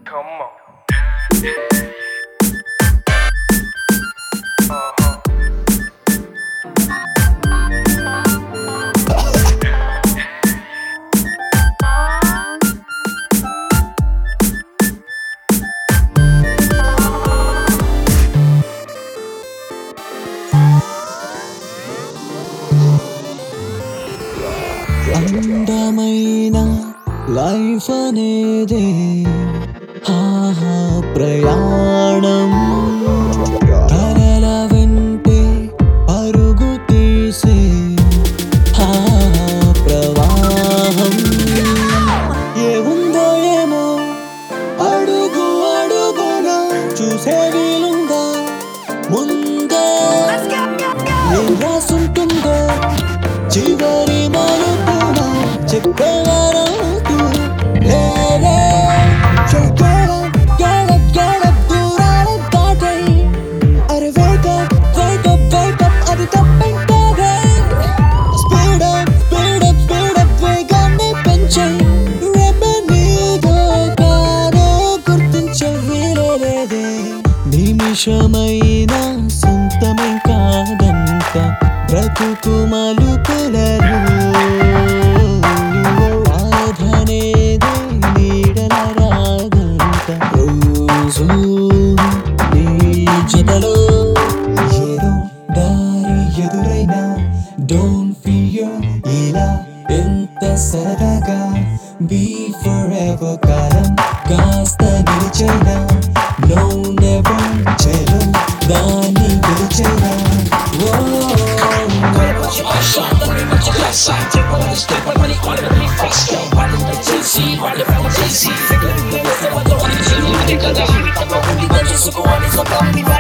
Come on. Uh-huh. అందమైన life అనేదే ఆహా ప్రయాణం తరల వెంటే పరుగు తీసే ఆహా ప్రవాహం ఏముందో ఏమో అడుగు అడుగున చూసే వీలుందా ముందే ఏం రాసుంటుందో చివరి మలుపున చెప్పేవారంటూ లేరే చెగడ గడ గడ దూరాల దాటై అరే wake up wake up wake up అది తప్పేం కాదే speed up speed up speed up వేగాన్ని పెంచై రేపే నీదో కాదో గుర్తించే వీలే లేదే నిమిషమైన సొంతమే కాదంట బ్రతుకు మలుపులలో బాధనేదే నీడల రాగంట రోజు నీ జతలో ఏదో దారి ఎదురైనా డోంట్ ఫియర్ ఇలా ఎంత సరదాగా బీ ఫర్ ఎవర్ కాలం కాస్త నిలిచైనా నో నెవర్ చెలు దాన్ని గెలిచైనా Suko wani so kami